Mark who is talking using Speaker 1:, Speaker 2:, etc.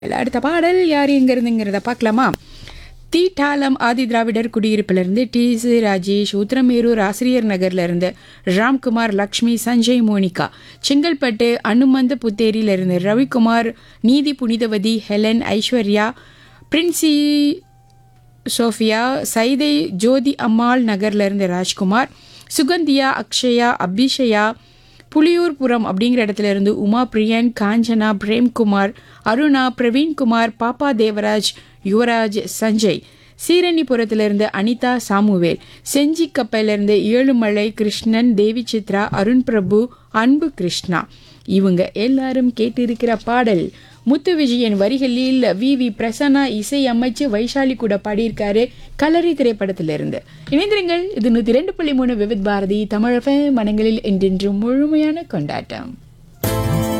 Speaker 1: அடுத்த பாடல் யார் எங்க இருந்துங்கிறத பார்க்கலாமா தீட்டாலம் ஆதி திராவிடர் குடியிருப்பிலிருந்து டி சி ராஜேஷ் உத்திரமேரூர் ஆசிரியர் நகர்ல இருந்து ராம்குமார் லக்ஷ்மி சஞ்சய் மோனிகா செங்கல்பட்டு அனுமந்த புத்தேரியிலிருந்து ரவிக்குமார் நீதி புனிதவதி ஹெலன் ஐஸ்வர்யா பிரின்சி சோஃபியா சைதை ஜோதி அம்மாள் நகர்ல இருந்து ராஜ்குமார் சுகந்தியா அக்ஷயா அபிஷயா புலியூர்புரம் அப்படிங்கிற இடத்துல இருந்து உமா பிரியன் காஞ்சனா பிரேம்குமார் அருணா பிரவீன்குமார் பாப்பா தேவராஜ் யுவராஜ் சஞ்சய் சீரணிபுரத்திலிருந்து அனிதா சாமுவேல் செஞ்சி கப்பலிருந்து ஏழுமலை கிருஷ்ணன் தேவி சித்ரா அருண் பிரபு அன்பு கிருஷ்ணா இவங்க எல்லாரும் கேட்டிருக்கிற பாடல் முத்து விஜயன் வரிகளில் வி வி பிரசன்னா இசை அமைச்சு வைஷாலி கூட பாடியிருக்காரு கலரி திரைப்படத்திலிருந்து இணைந்திருங்கள் இது நூற்றி ரெண்டு புள்ளி மூணு விவித் பாரதி தமிழக மனங்களில் என்றென்றும் முழுமையான கொண்டாட்டம்